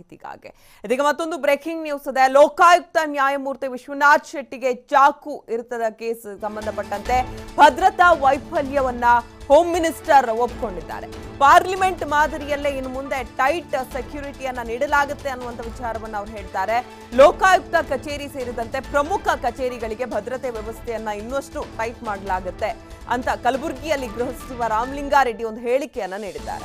ಮಾಹಿತಿಗಾಗಿ ಇದೀಗ ಮತ್ತೊಂದು ಬ್ರೇಕಿಂಗ್ ನ್ಯೂಸ್ ಇದೆ ಲೋಕಾಯುಕ್ತ ನ್ಯಾಯಮೂರ್ತಿ ವಿಶ್ವನಾಥ್ ಶೆಟ್ಟಿಗೆ ಚಾಕು ಇರ್ತದ ಕೇಸ್ ಸಂಬಂಧಪಟ್ಟಂತೆ ಭದ್ರತಾ ವೈಫಲ್ಯವನ್ನ ಹೋಮ್ ಮಿನಿಸ್ಟರ್ ಒಪ್ಕೊಂಡಿದ್ದಾರೆ ಪಾರ್ಲಿಮೆಂಟ್ ಮಾದರಿಯಲ್ಲೇ ಇನ್ನು ಮುಂದೆ ಟೈಟ್ ಸೆಕ್ಯೂರಿಟಿಯನ್ನ ನೀಡಲಾಗುತ್ತೆ ಅನ್ನುವಂಥ ವಿಚಾರವನ್ನು ಅವ್ರು ಹೇಳ್ತಾರೆ ಲೋಕಾಯುಕ್ತ ಕಚೇರಿ ಸೇರಿದಂತೆ ಪ್ರಮುಖ ಕಚೇರಿಗಳಿಗೆ ಭದ್ರತೆ ವ್ಯವಸ್ಥೆಯನ್ನ ಇನ್ನಷ್ಟು ಟೈಟ್ ಮಾಡಲಾಗುತ್ತೆ ಅಂತ ಕಲಬುರಗಿಯಲ್ಲಿ ಗೃಹ ಸಚಿವ ರಾಮಲಿಂಗಾರೆಡ್ಡಿ ಒಂದು ಹೇಳಿಕೆಯನ್ನ ನೀಡಿದ್ದಾರೆ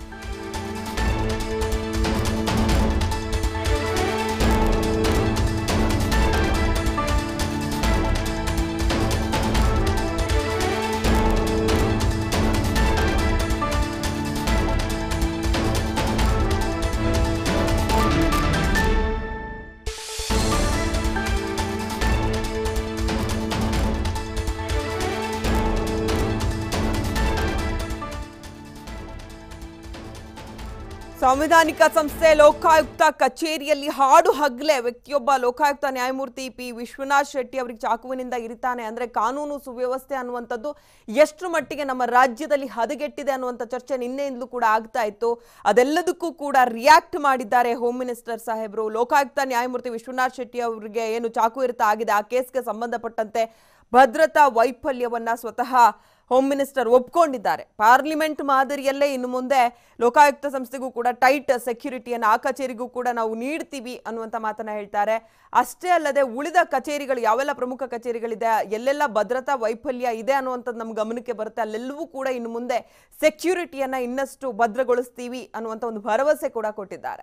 ಸಂವಿಧಾನಿಕ ಸಂಸ್ಥೆ ಲೋಕಾಯುಕ್ತ ಕಚೇರಿಯಲ್ಲಿ ಹಾಡು ಹಗ್ಲೆ ವ್ಯಕ್ತಿಯೊಬ್ಬ ಲೋಕಾಯುಕ್ತ ನ್ಯಾಯಮೂರ್ತಿ ಪಿ ವಿಶ್ವನಾಥ್ ಶೆಟ್ಟಿ ಅವರಿಗೆ ಚಾಕುವಿನಿಂದ ಇರಿತಾನೆ ಅಂದ್ರೆ ಕಾನೂನು ಸುವ್ಯವಸ್ಥೆ ಅನ್ನುವಂಥದ್ದು ಎಷ್ಟು ಮಟ್ಟಿಗೆ ನಮ್ಮ ರಾಜ್ಯದಲ್ಲಿ ಹದಗೆಟ್ಟಿದೆ ಅನ್ನುವಂಥ ಚರ್ಚೆ ನಿನ್ನೆಯಿಂದಲೂ ಕೂಡ ಆಗ್ತಾ ಇತ್ತು ಅದೆಲ್ಲದಕ್ಕೂ ಕೂಡ ರಿಯಾಕ್ಟ್ ಮಾಡಿದ್ದಾರೆ ಹೋಮ್ ಮಿನಿಸ್ಟರ್ ಸಾಹೇಬರು ಲೋಕಾಯುಕ್ತ ನ್ಯಾಯಮೂರ್ತಿ ವಿಶ್ವನಾಥ್ ಶೆಟ್ಟಿ ಅವರಿಗೆ ಏನು ಚಾಕು ಇರಿತ ಆಗಿದೆ ಆ ಕೇಸ್ಗೆ ಸಂಬಂಧಪಟ್ಟಂತೆ ಭದ್ರತಾ ವೈಫಲ್ಯವನ್ನ ಸ್ವತಃ ಹೋಮ್ ಮಿನಿಸ್ಟರ್ ಒಪ್ಕೊಂಡಿದ್ದಾರೆ ಪಾರ್ಲಿಮೆಂಟ್ ಮಾದರಿಯಲ್ಲೇ ಇನ್ನು ಮುಂದೆ ಲೋಕಾಯುಕ್ತ ಸಂಸ್ಥೆಗೂ ಕೂಡ ಟೈಟ್ ಸೆಕ್ಯೂರಿಟಿಯನ್ನು ಆ ಕಚೇರಿಗೂ ಕೂಡ ನಾವು ನೀಡ್ತೀವಿ ಅನ್ನುವಂಥ ಮಾತನ್ನ ಹೇಳ್ತಾರೆ ಅಷ್ಟೇ ಅಲ್ಲದೆ ಉಳಿದ ಕಚೇರಿಗಳು ಯಾವೆಲ್ಲ ಪ್ರಮುಖ ಕಚೇರಿಗಳಿದೆ ಎಲ್ಲೆಲ್ಲ ಭದ್ರತಾ ವೈಫಲ್ಯ ಇದೆ ಅನ್ನುವಂಥದ್ದು ನಮ್ಮ ಗಮನಕ್ಕೆ ಬರುತ್ತೆ ಅಲ್ಲೆಲ್ಲವೂ ಕೂಡ ಇನ್ನು ಮುಂದೆ ಸೆಕ್ಯೂರಿಟಿಯನ್ನ ಇನ್ನಷ್ಟು ಭದ್ರಗೊಳಿಸ್ತೀವಿ ಅನ್ನುವಂಥ ಒಂದು ಭರವಸೆ ಕೂಡ ಕೊಟ್ಟಿದ್ದಾರೆ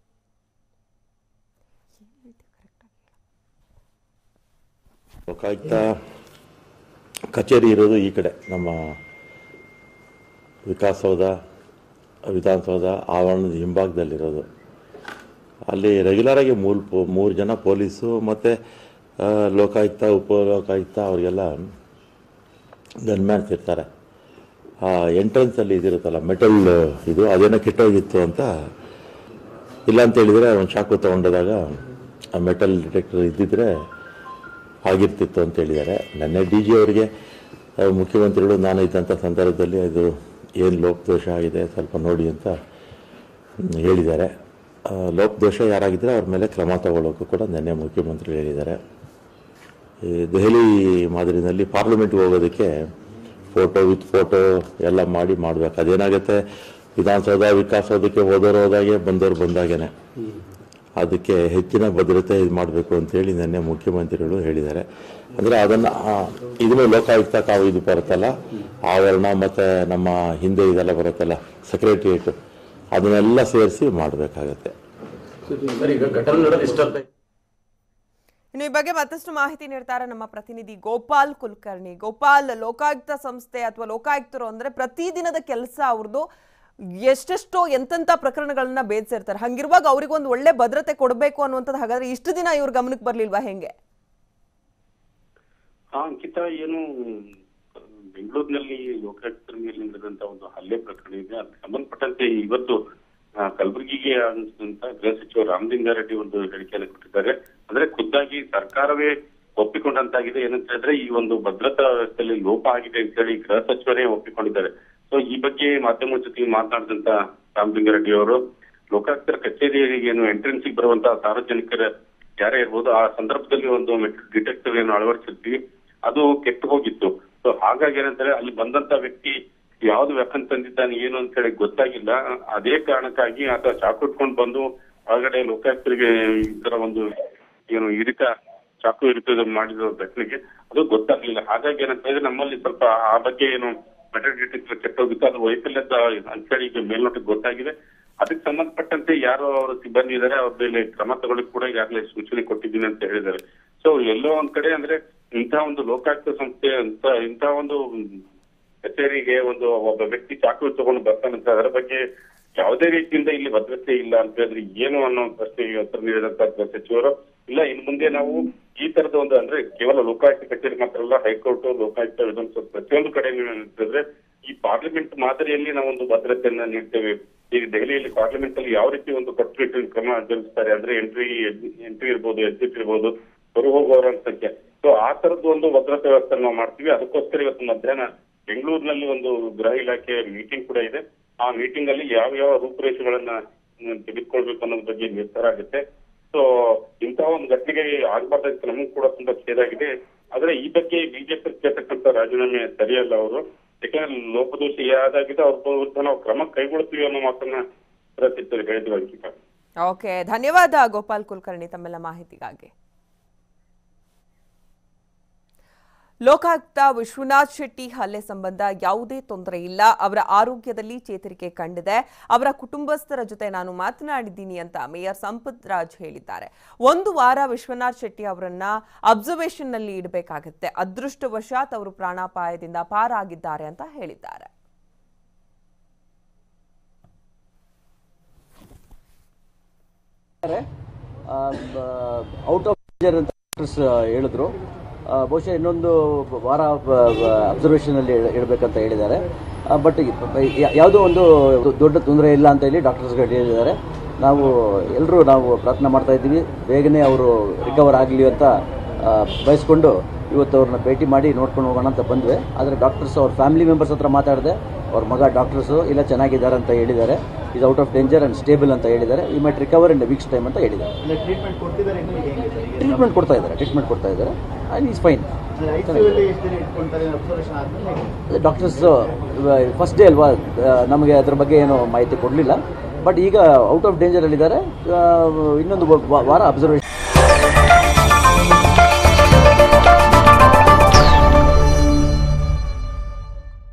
ಲೋಕಾಯುಕ್ತ ಕಚೇರಿ ಇರೋದು ಈ ಕಡೆ ನಮ್ಮ ವಿಕಾಸಸೌಧ ವಿಧಾನಸೌಧ ಆವರಣದ ಹಿಂಭಾಗದಲ್ಲಿರೋದು ಅಲ್ಲಿ ರೆಗ್ಯುಲರಾಗಿ ಮೂರು ಪೋ ಮೂರು ಜನ ಪೊಲೀಸು ಮತ್ತು ಲೋಕಾಯುಕ್ತ ಉಪ ಲೋಕಾಯುಕ್ತ ಅವರಿಗೆಲ್ಲ ಗನ್ಮ್ಯಾನ್ಸ್ ಇರ್ತಾರೆ ಆ ಎಂಟ್ರೆನ್ಸಲ್ಲಿ ಇದಿರುತ್ತಲ್ಲ ಮೆಟಲ್ ಇದು ಅದೇನೋ ಕೆಟ್ಟೋಗಿತ್ತು ಅಂತ ಇಲ್ಲ ಅಂತ ಹೇಳಿದರೆ ಒಂದು ಚಾಕು ತೊಗೊಂಡೋದಾಗ ಆ ಮೆಟಲ್ ಡಿಟೆಕ್ಟರ್ ಇದ್ದಿದ್ರೆ ಆಗಿರ್ತಿತ್ತು ಅಂತ ಹೇಳಿದ್ದಾರೆ ನೆನ್ನೆ ಡಿ ಜಿ ಅವರಿಗೆ ಆ, ಮುಖ್ಯಮಂತ್ರಿಗಳು ನಾನು ಇದ್ದಂಥ ಸಂದರ್ಭದಲ್ಲಿ ಅದು ಏನು ಲೋಪದೋಷ ಆಗಿದೆ ಸ್ವಲ್ಪ ನೋಡಿ ಅಂತ ಹ್ಮ್, ಹೇಳಿದ್ದಾರೆ ಆ, ಲೋಪದೋಷ ಯಾರಾಗಿದ್ದರೆ ಅವ್ರ ಮೇಲೆ ಕ್ರಮ ತಗೊಳ್ಳೋಕ್ಕೂ ಕೂಡ ನಿನ್ನೆ ಮುಖ್ಯಮಂತ್ರಿಗಳು ಹೇಳಿದ್ದಾರೆ ಈ ದೆಹಲಿ ಮಾದರಿನಲ್ಲಿ ಪಾರ್ಲಿಮೆಂಟ್ಗೆ ಹೋಗೋದಕ್ಕೆ ಫೋಟೋ ವಿತ್ ಫೋಟೋ ಎಲ್ಲ ಮಾಡಿ ಮಾಡಬೇಕು ಅದೇನಾಗುತ್ತೆ ವಿಧಾನಸೌಧ ವಿಕಾಸಸೌಧಕ್ಕೆ ಹೋದವರು ಹೋದಾಗೆ ಬಂದವರು ಬಂದಾಗೇನೆ ಅದಕ್ಕೆ ಹೆಚ್ಚಿನ ಭದ್ರತೆ ಇದು ಮಾಡಬೇಕು ಅಂತೇಳಿ ನಿನ್ನೆ ಮುಖ್ಯಮಂತ್ರಿಗಳು ಹೇಳಿದ್ದಾರೆ ಅಂದರೆ ಅದನ್ನು ಇದನ್ನು ಲೋಕಾಯುಕ್ತ ಕಾವು ಇದು ಬರುತ್ತಲ್ಲ ಆವರಣ ಮತ್ತು ನಮ್ಮ ಹಿಂದೆ ಇದೆಲ್ಲ ಬರುತ್ತಲ್ಲ ಸೆಕ್ರೆಟರಿಯೇಟ್ ಅದನ್ನೆಲ್ಲ ಸೇರಿಸಿ ಮಾಡಬೇಕಾಗತ್ತೆ ಸರ್ ಈಗ ಘಟನೆ ನಡೆದು ಇಷ್ಟೊತ್ತ ಇನ್ನು ಈ ಬಗ್ಗೆ ಮತ್ತಷ್ಟು ಮಾಹಿತಿ ನೀಡ್ತಾರೆ ನಮ್ಮ ಪ್ರತಿನಿಧಿ ಗೋಪಾಲ್ ಕುಲಕರ್ಣಿ ಗೋಪಾಲ್ ಲೋಕಾಯುಕ್ತ ಸಂಸ್ಥೆ ಅಥವಾ ಲೋಕಾಯುಕ್ತರು ಅಂದ್ರೆ ಪ್ರತಿದಿನದ ಕೆಲಸ ಅವ್ರದ್ದು ಎಷ್ಟೆಷ್ಟೋ ಎಂತೆಂಥ ಪ್ರಕರಣಗಳನ್ನ ಬೇಧಿಸಿರ್ತಾರೆ ಹಂಗಿರುವಾಗ ಅವ್ರಿಗೊಂದು ಒಳ್ಳೆ ಭದ್ರತೆ ಕೊಡಬೇಕು ಅನ್ನುವಂಥದ್ದು ಹಾಗಾದ್ರೆ ಇಷ್ಟು ದಿನ ಇವ್ರ ಗಮನಕ್ಕೆ ಬರ್ಲಿಲ್ವಾ ಹೆಂಗೆ ಹಾ ಅಂಕಿತ ಏನು ಬೆಂಗಳೂರಿನಲ್ಲಿ ಲೋಕಾಯುಕ್ತರ ಮೇಲೆ ನಡೆದಂತ ಒಂದು ಹಲ್ಲೆ ಪ್ರಕರಣ ಇದೆ ಅದಕ್ಕೆ ಸಂಬಂಧಪಟ್ಟಂತೆ ಇವತ್ತು ಆ, ಕಲಬುರಗಿಗೆ ಆಗಮಿಸಿದಂತ ಗೃಹ ಸಚಿವ ರಾಮಲಿಂಗಾರೆಡ್ಡಿ ಒಂದು ಹೇಳಿಕೆಯನ್ನು ಕೊಟ್ಟಿದ್ದಾರೆ ಅಂದ್ರೆ ಖುದ್ದಾಗಿ ಸರ್ಕಾರವೇ ಒಪ್ಪಿಕೊಂಡಂತಾಗಿದೆ ಏನಂತ ಹೇಳಿದ್ರೆ ಈ ಒಂದು ಭದ್ರತಾ ವ್ಯವಸ್ಥೆಯಲ್ಲಿ ಲೋಪ ಆಗಿದೆ ಅಂತ ಹೇಳಿ ಗೃಹ ಸಚಿವರೇ ಒಪ್ಪಿಕೊಂಡಿದ್ದಾರೆ ಸೊ ಈ ಬಗ್ಗೆ ಮಾಧ್ಯಮದ ಜೊತೆಗೆ ಮಾತನಾಡಿದಂತ ರಾಮಲಿಂಗಾರೆಡ್ಡಿ ಅವರು ಲೋಕಾಯುಕ್ತರ ಕಚೇರಿಗೆ ಏನು ಎಂಟ್ರೆನ್ಸಿಗೆ ಬರುವಂತಹ ಸಾರ್ವಜನಿಕರ ಯಾರೇ ಇರ್ಬೋದು ಆ ಸಂದರ್ಭದಲ್ಲಿ ಒಂದು ಮೆಟ್ರಿಕ್ ಡಿಟೆಕ್ಟರ್ ಏನು ಅಳವಡಿಸಿರ್ತೀವಿ ಅದು ಕೆಟ್ಟು ಹೋಗಿತ್ತು ಸೊ ಹಾಗಾಗಿ ಏನಂತಾರೆ ಅಲ್ಲಿ ಬಂದಂತ ವ್ಯಕ್ತಿ ಯಾವ್ದು ವೆಪನ್ ತಂದಿದ್ದಾನೆ ಏನು ಅಂತ ಹೇಳಿ ಗೊತ್ತಾಗಿಲ್ಲ ಅದೇ ಕಾರಣಕ್ಕಾಗಿ ಆತ ಚಾಕು ಇಟ್ಕೊಂಡು ಬಂದು ಒಳಗಡೆ ಲೋಕಾಯುಕ್ತರಿಗೆ ಈ ತರ ಒಂದು ಏನು ಇರಿತ ಚಾಕು ಇರಿತ ಮಾಡಿದ ಘಟನೆಗೆ ಅದು ಗೊತ್ತಾಗ್ಲಿಲ್ಲ ಹಾಗಾಗಿ ಏನಂತ ಹೇಳಿದ್ರೆ ನಮ್ಮಲ್ಲಿ ಸ್ವಲ್ಪ ಆ ಬಗ್ಗೆ ಏನು ಮೆಟಲ್ ಡಿಟೆಕ್ಟರ್ ಕೆಟ್ಟೋಗಿತ್ತು ಅದು ವೈಫಲ್ಯದ ಅಂತೇಳಿ ಈಗ ಮೇಲ್ನೋಟಕ್ಕೆ ಗೊತ್ತಾಗಿದೆ ಅದಕ್ಕೆ ಸಂಬಂಧಪಟ್ಟಂತೆ ಯಾರು ಅವರ ಸಿಬ್ಬಂದಿ ಇದ್ದಾರೆ ಅವ್ರ ಮೇಲೆ ಕ್ರಮ ತಗೊಳ್ಳಿಕ್ ಕೂಡ ಈಗಾಗಲೇ ಸೂಚನೆ ಕೊಟ್ಟಿದ್ದೀನಿ ಅಂತ ಹೇಳಿದ್ದಾರೆ ಸೊ ಎಲ್ಲೋ ಒಂದ್ ಕಡೆ ಅಂದ್ರೆ ಇಂತಹ ಒಂದು ಲೋಕಾಯುಕ್ತ ಸಂಸ್ಥೆ ಅಂತ ಇಂತಹ ಒಂದು ಕಚೇರಿಗೆ ಒಂದು ಒಬ್ಬ ವ್ಯಕ್ತಿ ಚಾಕು ತಗೊಂಡು ಬರ್ತಾನಂತ ಅದರ ಬಗ್ಗೆ ಯಾವುದೇ ರೀತಿಯಿಂದ ಇಲ್ಲಿ ಭದ್ರತೆ ಇಲ್ಲ ಅಂತ ಹೇಳಿದ್ರೆ ಏನು ಅನ್ನೋ ಪ್ರಶ್ನೆಗೆ ಉತ್ತರ ನೀಡಿದಂತ ಗೃಹ ಸಚಿವರು ಇಲ್ಲ ಇನ್ನು ಮುಂದೆ ನಾವು ಈ ತರದ ಒಂದು ಅಂದ್ರೆ ಕೇವಲ ಲೋಕಾಯುಕ್ತ ಕಚೇರಿ ಮಾತ್ರ ಅಲ್ಲ ಹೈಕೋರ್ಟ್ ಲೋಕಾಯುಕ್ತ ವಿಧಾನಸಭೆ ಪ್ರತಿಯೊಂದು ಕಡೆ ನೀವು ಹೇಳಿದ್ರೆ ಈ ಪಾರ್ಲಿಮೆಂಟ್ ಮಾದರಿಯಲ್ಲಿ ನಾವು ಒಂದು ಭದ್ರತೆಯನ್ನ ನೀಡ್ತೇವೆ ಈಗ ದೆಹಲಿಯಲ್ಲಿ ಪಾರ್ಲಿಮೆಂಟ್ ಅಲ್ಲಿ ಯಾವ ರೀತಿ ಒಂದು ಕಟ್ಟುನಿಟ್ಟಿನ ಕ್ರಮ ಜರುಗಿಸ್ತಾರೆ ಅಂದ್ರೆ ಎಂಟ್ರಿ ಎಂಟ್ರಿ ಇರ್ಬೋದು ಎಕ್ಸಿಟ್ ಇರ್ಬೋದು ಹೊರ ಹೋಗುವವರ ಸಂಖ್ಯೆ ಸೊ ಆ ತರದ್ದು ಒಂದು ಭದ್ರತಾ ವ್ಯವಸ್ಥೆ ನಾವು ಮಾಡ್ತೀವಿ ಅದಕ್ಕೋಸ್ಕರ ಇವತ್ತು ಮಧ್ಯಾಹ್ನ ಬೆಂಗಳೂರಿನಲ್ಲಿ ಒಂದು ಗೃಹ ಇಲಾಖೆ ಮೀಟಿಂಗ್ ಕೂಡ ಇದೆ ಆ ಮೀಟಿಂಗ್ ಅಲ್ಲಿ ಯಾವ ಯಾವ ರೂಪುರೇಷೆಗಳನ್ನ ಹ್ಮ್, ತೆಗೆದುಕೊಳ್ಬೇಕು ಅನ್ನೋದ್ರ ಬಗ್ಗೆ ನಿರ್ಧಾರ ಆಗುತ್ತೆ ಸೊ ಇಂತಹ ಒಂದು ಘಟನೆಗೆ ಆಗ್ಬಾರ್ದಂತ ನಮಗೂ ಕೂಡ ತುಂಬಾ ಖೇದ ಆಗಿದೆ ಆದ್ರೆ ಈ ಬಗ್ಗೆ ಬಿಜೆಪಿ ಕೇಳ್ತಕ್ಕಂಥ ರಾಜೀನಾಮೆ ಸರಿಯಲ್ಲ ಅವರು ಯಾಕಂದ್ರೆ ಲೋಪದೋಷ ಯಾವ್ದಾಗಿದೆ ಅವ್ರ ವಿರುದ್ಧ ನಾವು ಕ್ರಮ ಕೈಗೊಳ್ತೀವಿ ಅನ್ನೋ ಮಾತನ್ನ ಪ್ರತಿತ್ತು ಹೇಳಿದ್ರು ಅಂಕಿತಾ ಓಕೆ ಧನ್ಯವಾದ ಗೋಪಾಲ್ ಕುಲಕರ್ಣಿ ತಮ್ಮೆಲ್ಲ ಮಾಹಿತಿಗಾಗಿ ಲೋಕಾಯುಕ್ತ ವಿಶ್ವನಾಥ್ ಶೆಟ್ಟಿ ಹಲ್ಲೆ ಸಂಬಂಧ ಯಾವುದೇ ತೊಂದರೆ ಇಲ್ಲ ಅವರ ಆರೋಗ್ಯದಲ್ಲಿ ಚೇತರಿಕೆ ಕಂಡಿದೆ ಅವರ ಕುಟುಂಬಸ್ಥರ ಜೊತೆ ನಾನು ಮಾತನಾಡಿದ್ದೀನಿ ಅಂತ ಮೇಯರ್ ಸಂಪತ್ ರಾಜ್ ಹೇಳಿದ್ದಾರೆ ಒಂದು ವಾರ ವಿಶ್ವನಾಥ್ ಶೆಟ್ಟಿ ಅವರನ್ನ ಅಬ್ಸರ್ವೇಷನ್ ನಲ್ಲಿ ಇಡಬೇಕಾಗುತ್ತೆ ಅದೃಷ್ಟವಶಾತ್ ಅವರು ಪ್ರಾಣಾಪಾಯದಿಂದ ಪಾರಾಗಿದ್ದಾರೆ ಅಂತ ಹೇಳಿದ್ದಾರೆ ಔಟ್ ಆಫ್ ಡೇಂಜರ್ ಅಂತ ಡಾಕ್ಟರ್ಸ್ ಹೇಳಿದ್ರು ಆ, ಬಹುಶಃ ಇನ್ನೊಂದು ವಾರ ಅಬ್ಸರ್ವೇಷನಲ್ಲಿ ಇಡಬೇಕಂತ ಹೇಳಿದ್ದಾರೆ ಬಟ್ ಯಾವುದೋ ಒಂದು ದೊಡ್ಡ ತೊಂದರೆ ಇಲ್ಲ ಅಂತ ಹೇಳಿ ಡಾಕ್ಟರ್ಸ್ಗಳು ಹೇಳಿದ್ದಾರೆ ನಾವು ಎಲ್ಲರೂ ನಾವು ಪ್ರಾರ್ಥನೆ ಮಾಡ್ತಾ ಇದ್ದೀವಿ ಬೇಗನೆ ಅವರು ರಿಕವರ್ ಆಗಲಿ ಅಂತ ಆ, ಬಯಸ್ಕೊಂಡು ಇವತ್ತು ಅವ್ರನ್ನ ಭೇಟಿ ಮಾಡಿ ನೋಡ್ಕೊಂಡು ಹೋಗೋಣ ಅಂತ ಬಂದ್ವಿ ಆದರೆ ಡಾಕ್ಟರ್ಸ್ ಅವ್ರ ಫ್ಯಾಮಿಲಿ ಮೆಂಬರ್ಸ್ ಹತ್ರ ಮಾತಾಡಿದೆ ಅವ್ರ ಮಗ ಡಾಕ್ಟರ್ಸು ಇಲ್ಲ ಚೆನ್ನಾಗಿದ್ದಾರೆ ಅಂತ ಹೇಳಿದ್ದಾರೆ is out of danger and stable ಅಂತ ಹೇಳಿದ್ದಾರೆ ಈ might recover in weeks time ಅಂತ ಹೇಳಿದ್ದಾರೆ ಟ್ರೀಟ್ಮೆಂಟ್ ಕೊಡ್ತಿದ್ದಾರೆ ಇನ್ನು ಹೇಗೆ ಸರ್ ಈಗ ಟ್ರೀಟ್ಮೆಂಟ್ ಕೊಡ್ತಾ ಇದ್ದಾರೆ ಟ್ರೀಟ್ಮೆಂಟ್ ಕೊಡ್ತಾ ಇದ್ದಾರೆ ಆ್ಯಂಡ್ ಈಸ್ ಫೈನ್ ಐಸಿಯುಲಿ ಎಷ್ಟು ದಿನ ಇಟ್ಕೊಂತಾರೆ ಅಬ್ಸರ್ವೇಷನ್ ಆದ್ಮೇಲೆ ಹೇಗೆ ಡಾಕ್ಟರ್ಸ್ ಫಸ್ಟ್ ಡೇ ಅಲ್ವಾ ಆ, ನಮಗೆ ಅದ್ರ ಬಗ್ಗೆ ಏನು ಮಾಹಿತಿ ಕೊಡಲಿಲ್ಲ ಬಟ್ ಈಗ ಔಟ್ ಆಫ್ ಡೇಂಜರಲ್ಲಿದ್ದಾರೆ ಇನ್ನೊಂದು ವ- ವಾರ ಅಬ್ಸರ್ವೇಷನ್